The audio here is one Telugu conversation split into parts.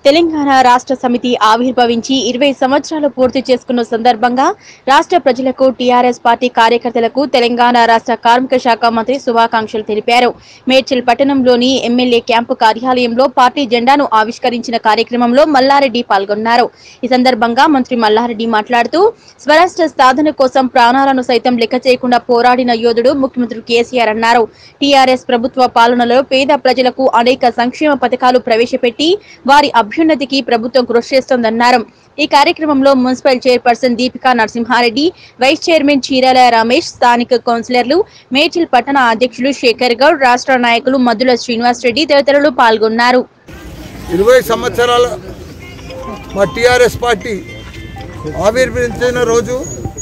తెలంగాణ రాష్ట్ర సమితి ఆవిర్భవించి ఇరవై సంవత్సరాలు పూర్తి చేసుకున్న సందర్భంగా రాష్ట్ర ప్రజలకు టీఆర్ఎస్ పార్టీ కార్యకర్తలకు తెలంగాణ రాష్ట్ర కార్మిక శాఖ మంత్రి శుభాకాంక్షలు తెలిపారు మేడ్చల్ పట్టణంలోని ఎమ్మెల్యే క్యాంపు కార్యాలయంలో పార్టీ జెండాను ఆవిష్కరించిన కార్యక్రమంలో మల్లారెడ్డి పాల్గొన్నారు ఈ సందర్భంగా మంత్రి మల్లారెడ్డి మాట్లాడుతూ స్వరాష్ట్ర సాధన కోసం ప్రాణాలను సైతం లెక్క చేయకుండా పోరాడిన యోధుడు ముఖ్యమంత్రి కేసీఆర్ అన్నారు టీఆర్ఎస్ ప్రభుత్వ పాలనలో పేద ప్రజలకు అనేక సంక్షేమ పథకాలు ప్రవేశపెట్టి వారి అభ్యున్నతికి ప్రభుత్వం కృషి చేస్తోందన్నారు ఈ కార్యక్రమంలో municipal chairperson Deepika Narasimhareddy vice chairman Chirala Ramesh స్థానిక కౌన్సిలర్లు మేడ్చల్ పట్టణ అధ్యక్షులు శేఖర్ గౌడ్ రాష్ట్ర నాయకులు మద్దుల శ్రీనివాస్ రెడ్డి తదితరులు పాల్గొన్నారు ఇరవై సంవత్సరాల మా టీఆర్ఎస్ పార్టీ ఆవిర్భవించిన రోజు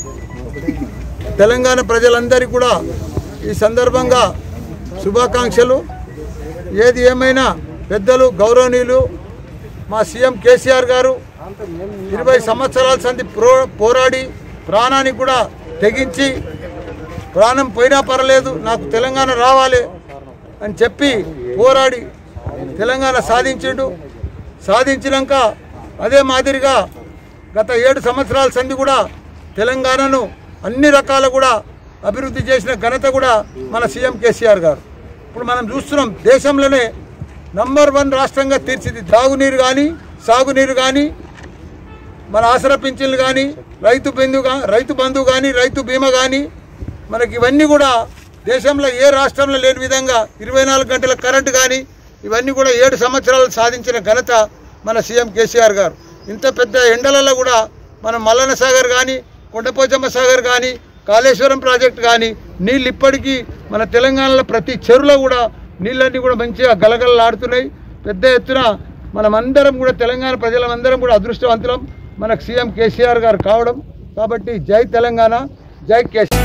తెలంగాణ ప్రజలందరికీ కూడా ఈ సందర్భంగా శుభాకాంక్షలు ఏది ఏమైనా పెద్దలు గౌరవనీయులు మా సీఎం కేసీఆర్ గారు ఇరవై సంవత్సరాల సంది ప్రో పోరాడి ప్రాణానికి కూడా తెగించి ప్రాణం పోయినా పర్లేదు నాకు తెలంగాణ రావాలి అని చెప్పి పోరాడి తెలంగాణ సాధించిండు సాధించినాక అదే మాదిరిగా గత ఏడు సంవత్సరాల సంది కూడా తెలంగాణను అన్ని రకాల కూడా అభివృద్ధి చేసిన ఘనత కూడా మన సీఎం కేసీఆర్ గారు ఇప్పుడు మనం చూస్తున్నాం దేశంలోనే నంబర్ వన్ రాష్ట్రంగా తీర్చిది తాగునీరు కానీ సాగునీరు కానీ మన ఆసరా పింఛన్లు కానీ రైతు బంధు గా రైతు బంధు కానీ రైతు బీమా కానీ మనకి ఇవన్నీ కూడా దేశంలో ఏ రాష్ట్రంలో లేని విధంగా ఇరవై నాలుగు గంటల కరెంటు కానీ ఇవన్నీ కూడా ఏడు సంవత్సరాలు సాధించిన ఘనత మన సీఎం కేసీఆర్ గారు ఇంత పెద్ద ఎండలలో కూడా మన మల్లన్న సాగర్ కానీ కొండపోచమ్మ సాగర్ కానీ కాళేశ్వరం ప్రాజెక్ట్ కానీ నీళ్ళు ఇప్పటికీ మన తెలంగాణలో ప్రతి చెరువులో కూడా నీళ్ళన్నీ కూడా మంచిగా గలగలలాడుతున్నాయి పెద్ద ఎత్తున మనమందరం కూడా తెలంగాణ ప్రజలమందరం కూడా అదృష్టవంతులం మనకు సీఎం కేసీఆర్ గారు కావడం కాబట్టి జై తెలంగాణ జై కేసీఆర్